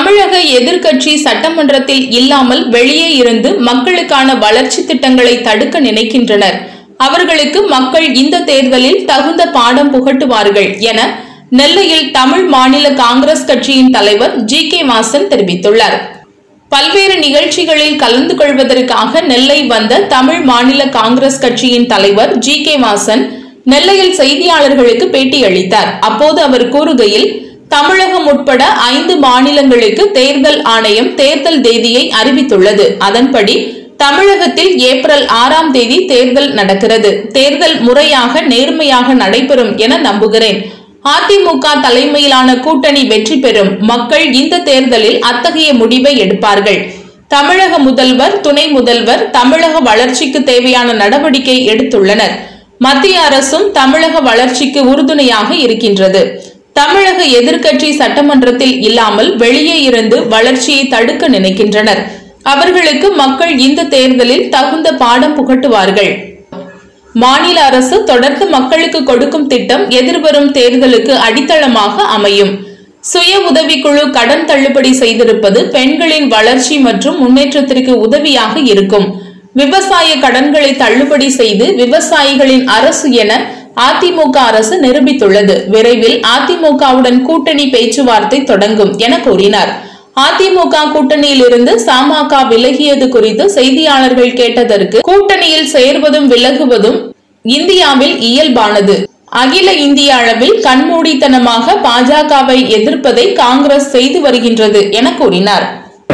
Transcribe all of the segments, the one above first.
தமிழக எதிர்க்கட்சி சட்டமன்றத்தில் இல்லாமல் வெளியே இருந்து மக்களுக்கான வளர்ச்சி திட்டங்களை தடுக்க நினைக்கின்றனர் அவர்களுக்கு மக்கள் இந்த தேர்தலில் தகுந்த பாடம் புகட்டுவார்கள் என நெல்லையில் தமிழ் மாநில காங்கிரஸ் கட்சியின் தலைவர் ஜி கே வாசன் தெரிவித்துள்ளார் பல்வேறு நிகழ்ச்சிகளில் கலந்து கொள்வதற்காக நெல்லை வந்த தமிழ் மாநில காங்கிரஸ் கட்சியின் தலைவர் ஜி கே வாசன் நெல்லையில் செய்தியாளர்களுக்கு பேட்டியளித்தார் அப்போது அவர் கூறுகையில் தமிழகம் உட்பட ஐந்து மாநிலங்களுக்கு தேர்தல் ஆணையம் தேர்தல் தேதியை அறிவித்துள்ளது அதன்படி தமிழகத்தில் ஏப்ரல் ஆறாம் தேதி தேர்தல் நடக்கிறது தேர்தல் முறையாக நேர்மையாக நடைபெறும் என நம்புகிறேன் அதிமுக தலைமையிலான கூட்டணி வெற்றி பெறும் மக்கள் இந்த தேர்தலில் அத்தகைய முடிவை எடுப்பார்கள் தமிழக முதல்வர் துணை முதல்வர் தமிழக வளர்ச்சிக்கு தேவையான நடவடிக்கை எடுத்துள்ளனர் மத்திய அரசும் தமிழக வளர்ச்சிக்கு உறுதுணையாக இருக்கின்றது தமிழக எதிர்க்கட்சி சட்டமன்றத்தில் இல்லாமல் வெளியே இருந்து வளர்ச்சியை தடுக்க நினைக்கின்றனர் அவர்களுக்கு மக்கள் இந்த தேர்தலில் தகுந்த பாடம் புகட்டுவார்கள் மாநில அரசு தொடர்ந்து மக்களுக்கு கொடுக்கும் திட்டம் எதிர்வரும் தேர்தலுக்கு அடித்தளமாக அமையும் சுய உதவிக்குழு கடன் தள்ளுபடி செய்திருப்பது பெண்களின் வளர்ச்சி மற்றும் முன்னேற்றத்திற்கு உதவியாக இருக்கும் விவசாய கடன்களை தள்ளுபடி செய்து விவசாயிகளின் அரசு என அதிமுக அரசு நிரூபித்துள்ளது விரைவில் அதிமுகவுடன் கூட்டணி பேச்சுவார்த்தை தொடங்கும் என கூறினார் அதிமுக கூட்டணியிலிருந்து சமக விலகியது குறித்து செய்தியாளர்கள் கேட்டதற்கு கூட்டணியில் சேர்வதும் விலகுவதும் இந்தியாவில் இயல்பானது அகில இந்திய அளவில் கண்மூடித்தனமாக பாஜகவை எதிர்ப்பதை காங்கிரஸ் செய்து வருகின்றது என கூறினார்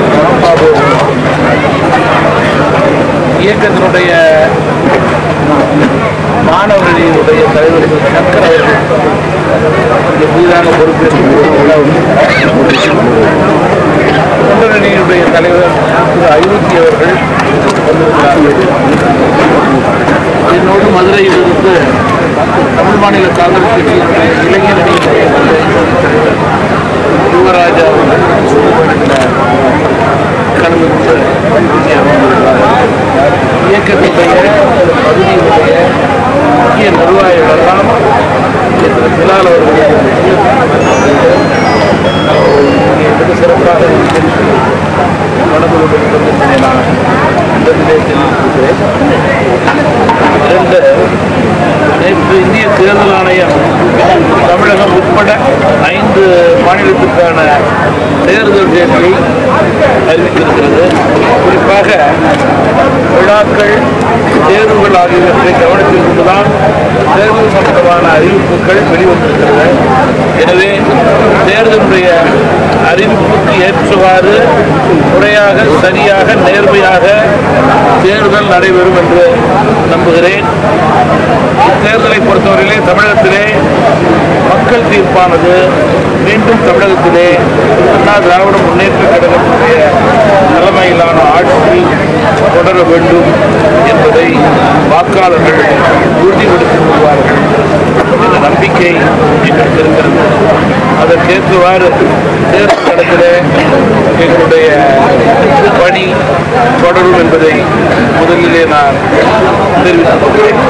இயக்கத்தினுடைய மாணவர்களுடைய தலைவர் சங்கர் அவர்கள் இங்கே புதிதாக பொறுப்பேற்று தொண்டரணியினுடைய தலைவர் திரு அயோத்தி அவர்கள் வந்திருக்கிறார்கள் என்னோடு மதுரையிலிருந்து தமிழ் மாநில காங்கிரஸ் கட்சியினுடைய இளைஞர் அணியினுடைய தலைவர் யுவராஜா அவர்கள் கடந்து கொண்டு இங்கே அமர்ந்திருக்கிறார்கள். இயக்கத்தினுடைய பகுதியினுடைய முக்கிய நிர்வாகிகள் எல்லாம் இங்கே திரு பிலால் அவர்கள் இங்கே மிக சிறப்பாக நிகழ்ச்சி நடந்து கொண்டிருப்பதை நான் இந்த நிலையத்தில் இருக்கிறேன் இரண்டு நேற்று இந்திய தேர்தல் ஆணையம் தமிழகம் உட்பட ஐந்து மாநிலத்திற்கான தேர்தல் தேதியை அறிவித்திருக்கிறது குறிப்பாக விழாக்கள் தேர்வுகள் ஆகியவற்றை கவனத்தில் கொண்டுதான் தேர்தல் சம்பந்தமான அறிவிப்புகள் வெளிவந்திருக்கிறது எனவே தேர்தலுடைய அறிவிப்புக்கு ஏற்றவாறு முறையாக சரியாக நேர்மையாக தேர்தல் நடைபெறும் என்று நம்புகிறேன் இத்தேர்தலை பொறுத்தவரையிலே தமிழகத்திலே மக்கள் தீர்ப்பானது மீண்டும் தமிழகத்திலே அண்ணா திராவிட முன்னேற்ற கழகத்தினுடைய தலைமையிலான ஆட்சி தொடர வேண்டும் என்பதை வாக்காளர்கள் உறுதிப்படுத்தி கொள்வார்கள் என்ற நம்பிக்கை எங்களுக்கு இருக்கிறது அதற்கேற்றவாறு தேர்தல் களத்திலே எங்களுடைய பணி தொடரும் என்பதை முதலிலே நான் தெரிவித்துக் கொள்கிறேன்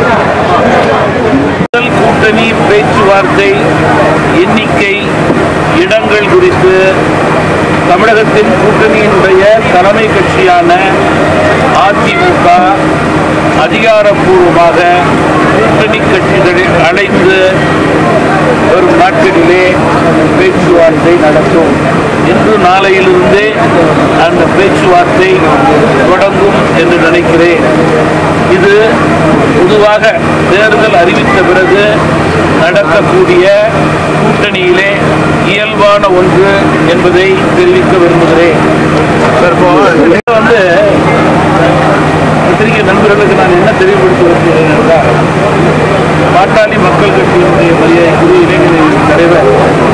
முதல் கூட்டணி பேச்சுவார்த்தை எண்ணிக்கை இடங்கள் குறித்து தமிழகத்தின் கூட்டணியினுடைய தலைமை கட்சியான அதிமுக அதிகாரப்பூர்வமாக கூட்டணி கட்சிகளை அழைத்து வரும் நாட்களிலே பேச்சுவார்த்தை நடத்தும் இன்று நாளையிலிருந்தே அந்த பேச்சுவார்த்தை தொடங்கும் என்று நினைக்கிறேன் இது பொதுவாக தேர்தல் அறிவித்த பிறகு நடக்கக்கூடிய கூட்டணியிலே இயல்பான ஒன்று என்பதை தெரிவிக்க விரும்புகிறேன் இப்போ வந்து பத்திரிகை நண்பர்களுக்கு நான் என்ன தெளிவுபடுத்தி வருகிறேன் என்றால் பாட்டாளி மக்கள் கட்சியினுடைய மரியாதைக்குரிய இளைஞர் தலைவர்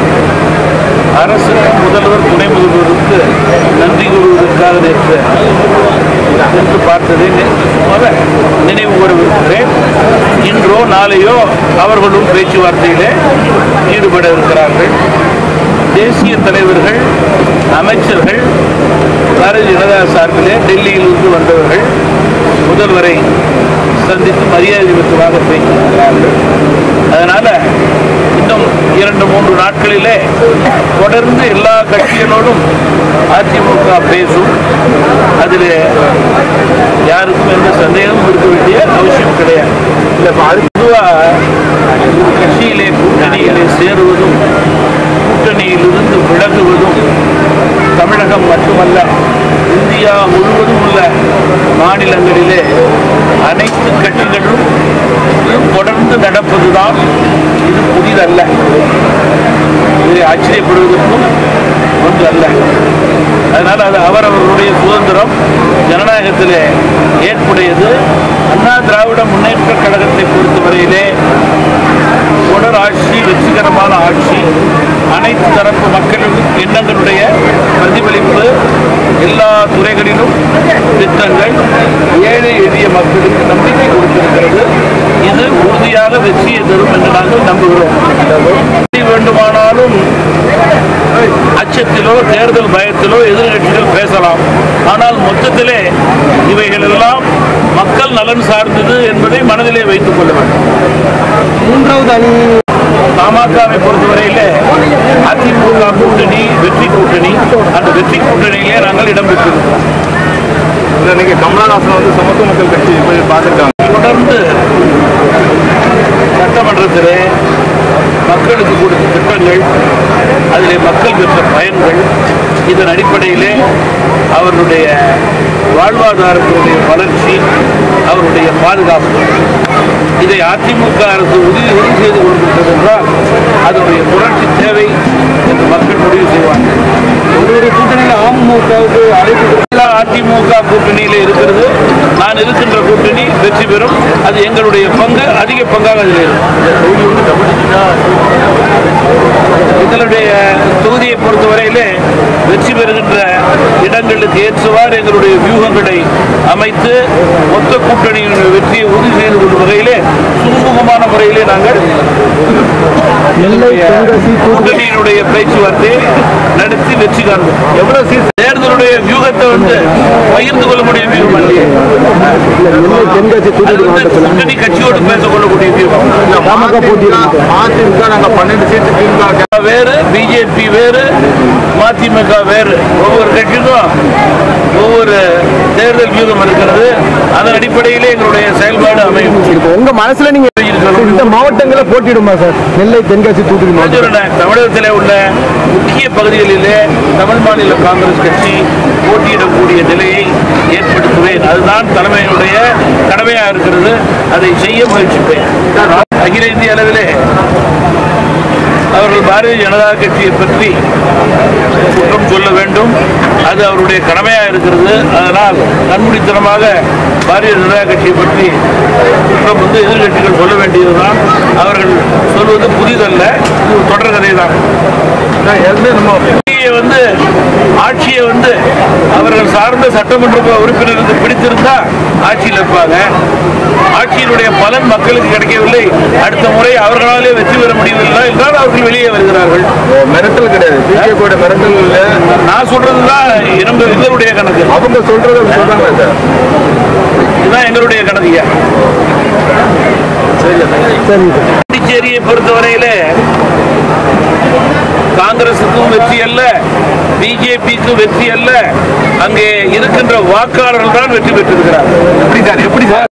அரசுக்கு முதல்வர் துணை முதல்வருக்கு நன்றி கூறுவதற்காக நேற்று சென்று பார்த்ததை சும்மாவே நினைவு கூற விரும்புகிறேன் இன்றோ நாளையோ அவர்களும் பேச்சுவார்த்தையிலே ஈடுபட இருக்கிறார்கள் தேசிய தலைவர்கள் அமைச்சர்கள் பாரதிய ஜனதா சார்பிலே டெல்லியிலிருந்து வந்தவர்கள் முதல்வரை சந்தித்து மரியாதை நிமித்தமாக பேசியிருக்கிறார்கள் அதனால இன்னும் இரண்டு மூன்று நாட்களிலே தொடர்ந்து எல்லா கட்சிகளோடும் அதிமுக பேசும் அதில் யாருக்கும் எந்த சந்தேகமும் இருக்க வேண்டிய அவசியம் கிடையாது இல்லை பொதுவாக கட்சியிலே கூட்டணியிலே சேருவதும் கூட்டணியிலிருந்து விலகுவதும் தமிழகம் மட்டுமல்ல இந்தியா முழுவதும் உள்ள மாநிலங்களிலே அனைத்து கட்சிகளும் தொடர்ந்து நடப்பதுதான் இது புதிதல்ல இதை ஆச்சரியப்படுவதற்கும் ஒன்று அல்ல அதனால் அது அவரவர்களுடைய சுதந்திரம் ஜனநாயகத்திலே ஏற்புடையது அண்ணா திராவிட முன்னேற்ற கழகத்தை பொறுத்தவரையிலே தொடர் ஆட்சி வெற்றிகரமான ஆட்சி அனைத்து தரப்பு மக்களின் எண்ணங்களுடைய பிரதிபலிப்பு எல்லா துறைகளிலும் திட்டங்கள் ஏழை எளிய மக்களுக்கு நம்பிக்கை கொடுத்திருக்கிறது இது உறுதியாக வெற்றியை தரும் என்று நாங்கள் நம்புகிறோம் எதை வேண்டுமானாலும் அச்சத்திலோ தேர்தல் பயத்திலோ எதிர்கட்சிகள் பேசலாம் ஆனால் மொத்தத்திலே இவைகள் எல்லாம் மக்கள் நலன் சார்ந்தது என்பதை மனதிலே வைத்துக் கொள்ள வேண்டும் மூன்றாவது அணி பாமகவை பொறுத்தவரையிலே அதிமுக கூட்டணி வெற்றி கூட்டணி அந்த வெற்றி கூட்டணியிலே நாங்கள் இடம்பெற்றிருக்கிறோம் இன்னைக்கு கமலஹாசன் வந்து சமத்துவ மக்கள் கட்சி போய் பார்த்துருக்காங்க தொடர்ந்து சட்டமன்றத்திலே மக்களுக்கு கொடுத்த திட்டங்கள் அதிலே மக்கள் பெற்ற பயன்கள் இதன் அடிப்படையிலே அவர்களுடைய வாழ்வாதாரத்தினுடைய வளர்ச்சி அவருடைய பாதுகாப்பு இதை அதிமுக அரசு உறுதி உறுதி செய்து கொண்டிருக்கிறது என்றால் அதனுடைய புரட்சி தேவை என்று மக்கள் முடிவு செய்வார்கள் உங்களுடைய கூட்டணியில் அமமுகவுக்கு அழைப்பு எல்லா அதிமுக கூட்டணியிலே இருக்கிறது நான் இருக்கின்ற கூட்டணி வெற்றி பெறும் அது எங்களுடைய பங்கு அதிக பங்காக அதில் இருக்கும் எங்களுடைய தொகுதியை பொறுத்தவரையிலே வெற்றி பெறுகின்ற இடங்களுக்கு ஏற்றவாறு எங்களுடைய வியூகங்களை அமைத்து மொத்த கூட்டணியினுடைய வெற்றியை உறுதி செய்து கொள்ளும் வகையிலே சுமூகமான முறையிலே நாங்கள் எங்களுடைய கூட்டணியினுடைய பேச்சுவார்த்தையை நடத்தி வெற்றி காண்போம் எவ்வளவு சீட் தேர்தலுடைய வியூகத்தை வந்து பகிர்ந்து கொள்ள முடியும் வியூகம் இல்லையே தென்காசி அது வந்து கூட்டணி கட்சியோடு பேசக்கொள்ளக்கூடிய வியூகம் பாமக போட்டி அதிமுக நாங்க பன்னெண்டு சீட்டு திமுக வேறு பிஜேபி வேறு மதிமுக வேறு ஒவ்வொரு கட்சிக்கும் ஒவ்வொரு தேர்தல் வியூகம் இருக்கிறது அதன் அடிப்படையிலே எங்களுடைய செயல்பாடு அமையும் இப்போ உங்க மனசுல நீங்க இந்த மாவட்டங்களில் போட்டிடுமா சார் நெல்லை தென்காசி தூத்துக்குடி மாவட்டம் சொல்றேன், தமிழகத்திலே உள்ள முக்கிய பகுதிகளிலே தமிழ் மாநில காங்கிரஸ் கட்சி போட்டியிடக்கூடிய நிலையை ஏற்படுத்துவேன் அதுதான் தலைமையினுடைய கடமையாக இருக்கிறது அதை செய்ய முயற்சிப்பேன் அகில இந்திய அளவிலே அவர்கள் பாரதிய ஜனதா கட்சியை பற்றி குற்றம் சொல்ல வேண்டும் அது அவருடைய கடமையாக இருக்கிறது அதனால் கண்மூடித்தனமாக பாரதிய ஜனதா கட்சியை பற்றி குற்றம் வந்து எதிர்கட்சிகள் சொல்ல வேண்டியதுதான் அவர்கள் சொல்வது புதிதல்ல இது ஒரு தொடர் கதை தான் ஆட்சியை வந்து ஆட்சியை வந்து அவர்கள் சார்ந்த சட்டமன்ற உறுப்பினருக்கு பிடித்திருந்தா ஆட்சியில் இருப்பாங்க ஆட்சியினுடைய பலன் மக்களுக்கு கிடைக்கவில்லை அடுத்த முறை அவர்களாலே வெற்றி பெற முடியவில்லை என்றால் அவர்கள் வெளியே வருகிறார்கள் மிரட்டல் கிடையாது பிஜேபியோட மிரட்டல் இல்ல நான் சொல்றதுதான் எங்க- எங்களுடைய கணக்கு அவங்க சொல்றத சொல்றாங்க சார் இதுதான் எங்களுடைய கணக்குயா சரிங்க பாண்டிச்சேரியை பொறுத்தவரையிலே காங்கிரசுக்கும் வெற்றி அல்ல பிஜேபிக்கும் வெற்றி அல்ல அங்கே இருக்கின்ற வாக்காளர்கள் தான் வெற்றி பெற்றிருக்கிறார் எப்படி சார் எப்படி சார்